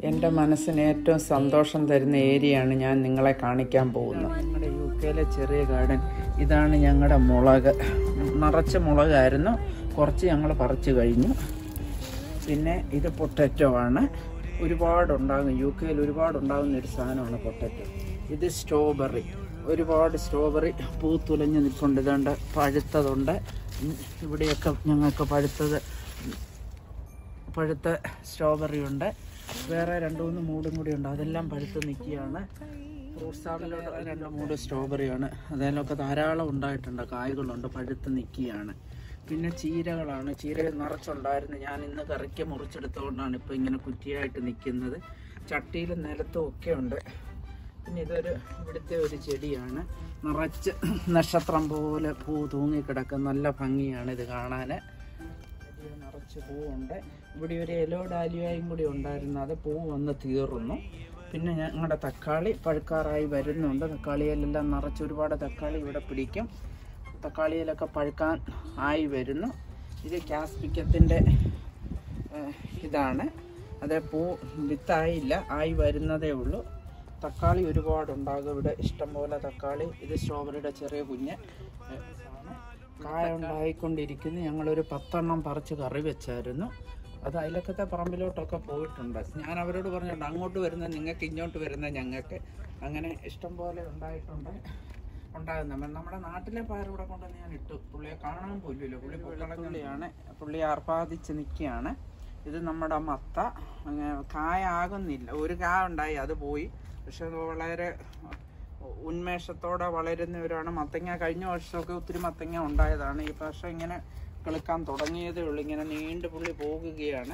എൻ്റെ മനസ്സിന് ഏറ്റവും സന്തോഷം തരുന്ന ഏരിയയാണ് ഞാൻ നിങ്ങളെ കാണിക്കാൻ പോകുന്നത് ഞങ്ങളുടെ യു കെയിലെ ചെറിയ ഗാർഡൻ ഇതാണ് ഞങ്ങളുടെ മുളക് നിറച്ച് മുളകായിരുന്നു കുറച്ച് ഞങ്ങൾ പറിച്ചു കഴിഞ്ഞു പിന്നെ ഇത് പൊട്ടറ്റോ ആണ് ഒരുപാടുണ്ടാകും യു കെയിൽ ഒരുപാടുണ്ടാകുന്ന ഒരു സാധനമാണ് പൊട്ടറ്റോ ഇത് സ്ട്രോബെറി ഒരുപാട് സ്ട്രോബെറി പൂത്തുലഞ്ഞ് നിൽപ്പുണ്ട് ഇതുണ്ട് പഴുത്തതുണ്ട് ഉം, ഇവിടെയൊക്കെ ഞങ്ങൾക്ക് പഴുത്തത് പഴുത്ത സ്ട്രോബെറി ഉണ്ട് വേറെ രണ്ട് മൂന്ന് മൂടും കൂടി ഉണ്ട് അതെല്ലാം പഴുത്ത് നിൽക്കുകയാണ് ഫ്രൂട്ട് സാലഡിലോട്ട് രണ്ട് മൂട് സ്ട്രോബെറിയാണ് അതിലൊക്കെ ധാരാളം ഉണ്ടായിട്ടുണ്ട് കായ്കളുണ്ട് പഴുത്ത് നിൽക്കുകയാണ് പിന്നെ ചീരകളാണ് ചീര നിറച്ചുണ്ടായിരുന്നു ഞാൻ ഇന്ന് കറിക്ക് മുറിച്ചെടുത്തുകൊണ്ടാണ് ഇപ്പോൾ ഇങ്ങനെ കുറ്റിയായിട്ട് നിൽക്കുന്നത് ചട്ടിയിലും നിലത്തും ഒക്കെ ഉണ്ട് പിന്നെ ഇതൊരു ഇവിടുത്തെ ഒരു ചെടിയാണ് നിറച്ച് നക്ഷത്രം പോലെ പൂ തൂങ്ങിക്കിടക്കുന്ന നല്ല ഭംഗിയാണ് ഇത് കാണാൻ ഇതിൽ നിറച്ച് പൂവുണ്ട് ഇവിടെ ഒരു എലോ ഡാലിയായും കൂടി ഉണ്ടായിരുന്നു അത് പൂ വന്ന് തീർന്നു പിന്നെ ഞങ്ങളുടെ തക്കാളി പഴുക്കാറായി വരുന്നുണ്ട് തക്കാളിയിലെല്ലാം നിറച്ച് ഒരുപാട് തക്കാളി ഇവിടെ പിടിക്കും തക്കാളിയിലൊക്കെ പഴുക്കാൻ ആയി വരുന്നു ഇത് ക്യാസ്പിക്കത്തിൻ്റെ ഇതാണ് അത് പൂ വിത്തായില്ല ആയി വരുന്നതേ ഉള്ളൂ തക്കാളി ഒരുപാടുണ്ടാകും ഇവിടെ ഇഷ്ടംപോലെ തക്കാളി ഇത് സ്ട്രോബെറിയുടെ ചെറിയ കുഞ്ഞ് ഏഹ്, ആണ് കായ ഉണ്ടായിക്കൊണ്ടിരിക്കുന്നു ഞങ്ങളൊരു പത്തെണ്ണം പറിച്ച് കറി വെച്ചായിരുന്നു അത് അയലക്കത്തെ പറമ്പിലോട്ടൊക്കെ പോയിട്ടുണ്ട് ഞാൻ അവരോട് പറഞ്ഞിട്ടുണ്ട് അങ്ങോട്ട് വരുന്ന നിങ്ങൾക്ക് ഇങ്ങോട്ട് വരുന്ന ഞങ്ങൾക്ക് അങ്ങനെ ഇഷ്ടം പോലെ ഉണ്ടായിട്ടുണ്ട് ഉണ്ടാകുന്ന നമ്മുടെ നാട്ടിലെ പയർ ഇവിടെ കൊണ്ടുവന്ന് ഞാൻ ഇട്ടു പുള്ളിയെ കാണാൻ പോലില്ലോ പുള്ളി പുള്ളിയാണ് പുള്ളി ആർപ്പാദിച്ച് നിൽക്കുകയാണ് ഇത് നമ്മുടെ മത്ത അങ്ങനെ കായ ആകുന്നില്ല ഒരു കായ ഉണ്ടായി അത് പോയി പക്ഷെ അത് വളരെ ഉന്മേഷത്തോടെ വളരുന്നവരാണ് മത്തങ്ങ കഴിഞ്ഞ വർഷമൊക്കെ ഒത്തിരി മത്തങ്ങ ഉണ്ടായതാണ് ഈ വർഷം ഇങ്ങനെ കിളുക്കാൻ തുടങ്ങിയതേ ഉള്ളൂ ഇങ്ങനെ നീണ്ടു പുള്ളി പോകുകയാണ്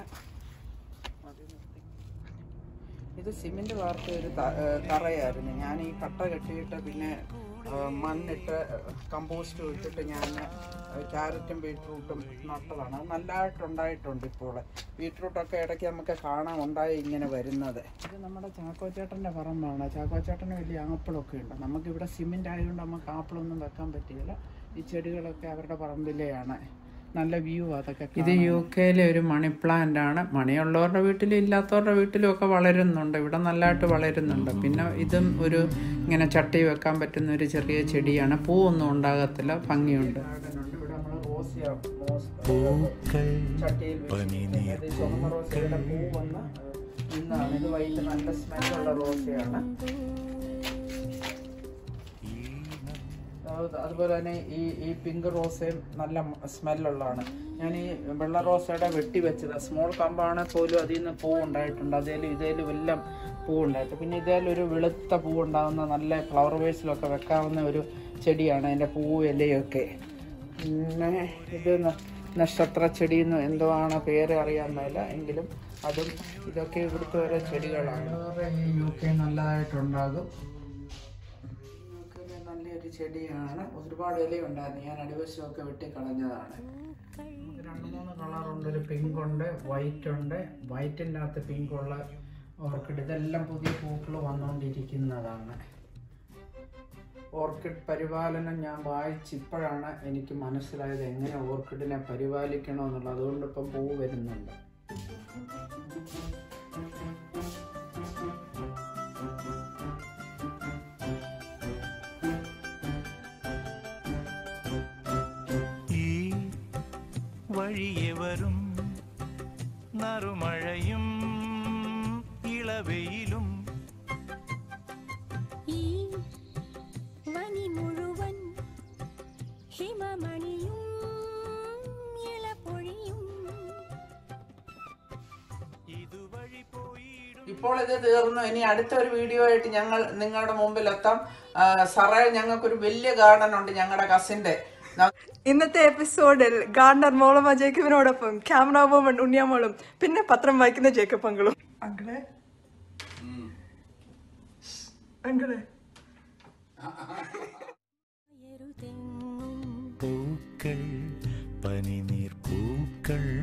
ഇത് സിമെന്റ് വാർത്ത ഒരു ത- ഏഹ് തറയായിരുന്നു ഞാൻ ഈ കട്ട കെട്ടിയിട്ട് പിന്നെ ഏഹ് മണ്ണിട്ട് കമ്പോസ്റ്റ് ഇട്ടിട്ട് ഞാൻ ക്യാരറ്റും ബീട്രൂട്ടും നട്ടതാണ് അത് നല്ലതായിട്ടുണ്ടായിട്ടുണ്ട് ഇപ്പോൾ ബീട്രൂട്ടൊക്കെ ഇടയ്ക്ക് നമുക്ക് കാണാൻ ഉണ്ടായി ഇങ്ങനെ വരുന്നത് ഇത് നമ്മുടെ ചാക്കോച്ചേട്ടൻ്റെ പറമ്പാണ് ചാക്കോച്ചേട്ടന് വലിയ ആപ്പിളൊക്കെ ഉണ്ട് നമുക്കിവിടെ സിമെൻ്റ് ആയതുകൊണ്ട് നമുക്ക് ആപ്പിളൊന്നും വെക്കാൻ പറ്റിയില്ല ഈ ചെടികളൊക്കെ അവരുടെ പറമ്പിലെയാണ് നല്ല വ്യൂ അതൊക്കെ ഇത് യു കെയിലെ ഒരു മണി പ്ലാന്റ് ആണ് മണിയുള്ളവരുടെ വീട്ടിലും ഇല്ലാത്തവരുടെ വീട്ടിലും ഒക്കെ വളരുന്നുണ്ട് ഇവിടെ നല്ലതായിട്ട് വളരുന്നുണ്ട് പിന്നെ ഇതും ഒരു ഇങ്ങനെ ചട്ടി വെക്കാൻ പറ്റുന്ന ഒരു ചെറിയ ചെടിയാണ് പൂവൊന്നും ഉണ്ടാകത്തില്ല ഭംഗിയുണ്ട് ഇവിടെ നമ്മൾ റോസിയ പൂക്കൾ ചട്ടിയിൽ വെച്ചിരിക്കുന്നത്. ഇത് ചുവന്ന റോസയുടെ പൂ വന്ന് ഇന്നാണ് ഇത് വൈകിട്ട് നല്ല സ്മെല്ലുള്ള റോസയാണ് അത് അതുപോലെ തന്നെ ഈ ഈ പിങ്ക് റോസയും നല്ല സ്മെല്ലുള്ളതാണ് ഞാൻ ഈ വെള്ള റോസയുടെ വെട്ടി വെച്ചത് സ്മോൾ കമ്പാണ് പോലും അതിൽ നിന്ന് പൂ ഉണ്ടായിട്ടുണ്ട് അതേലും ഇതേലും എല്ലാം പൂ ഉണ്ടായിട്ട് പിന്നെ ഇതേലും ഒരു വെളുത്ത പൂ ഉണ്ടാകുന്ന നല്ല ഫ്ലവർ വേസിലൊക്കെ വെക്കാവുന്ന ഒരു ചെടിയാണ് അതിൻ്റെ പൂവും ഇലയൊക്കെ പിന്നെ ഇത് ന- നക്ഷത്ര ചെടി എന്ന് എന്തോ ആണ് പേര് അറിയാൻ മേല എങ്കിലും അതും ഇതൊക്കെ ഇവിടുത്തെ ഓരോ ചെടികളാണ് യു കെ നല്ലതായിട്ടുണ്ടാകും നമുക്കൊരു നല്ലൊരു ചെടിയാണ് ഒരുപാട് ഇലയുണ്ടായിരുന്നു ഞാൻ അടിവശമൊക്കെ വെട്ടിക്കളഞ്ഞതാണ് നമുക്ക് രണ്ട് മൂന്ന് കളറുണ്ട് ഒരു പിങ്ക് ഉണ്ട് വൈറ്റ് ഉണ്ട് വൈറ്റിൻ്റെ അകത്ത് പിങ്ക് ഉള്ള ഓർക്കിഡ് ഇതെല്ലാം പുതിയ പൂക്കൾ വന്നുകൊണ്ടിരിക്കുന്നതാണ് ഓർക്കിഡ് പരിപാലനം ഞാൻ വായിച്ചിപ്പോഴാണ് എനിക്ക് മനസ്സിലായത് എങ്ങനെ ഓർക്കിഡിനെ പരിപാലിക്കണമെന്നുള്ളത് അതുകൊണ്ട് ഇപ്പം പൂ വരുന്നുണ്ട് ഈ വഴിയെ വരും നറുമഴയും ഇളവെയിലും ഈ വനി മുഴുവൻ ഹിമമണിയും ഇളപ്പൊഴിയും ഇതുവഴി പോയിടും ഇപ്പോൾ ഇത് തീർന്നു ഇനി അടുത്ത ഒരു വീഡിയോ ആയിട്ട് ഞങ്ങൾ നിങ്ങളുടെ മുമ്പിൽ എത്താം ആ, സറയിൽ ഞങ്ങൾക്കൊരു വലിയ ഗാർഡൻ ഉണ്ട് ഞങ്ങളുടെ കസിന്റെ ഇന്നത്തെ എപ്പിസോഡിൽ ഗാർഡനർ മോളമ്മ ജേക്കബിനോടൊപ്പം ക്യാമറ വുമൺ ഉണ്ണിയാമോളും പിന്നെ പത്രം വായിക്കുന്ന ജേക്കബ് അങ്കിളും അങ്കിളെ അങ്കിളെ എരുതെങ്ങും പൂക്കൾ പനിനീർ പൂക്കൾ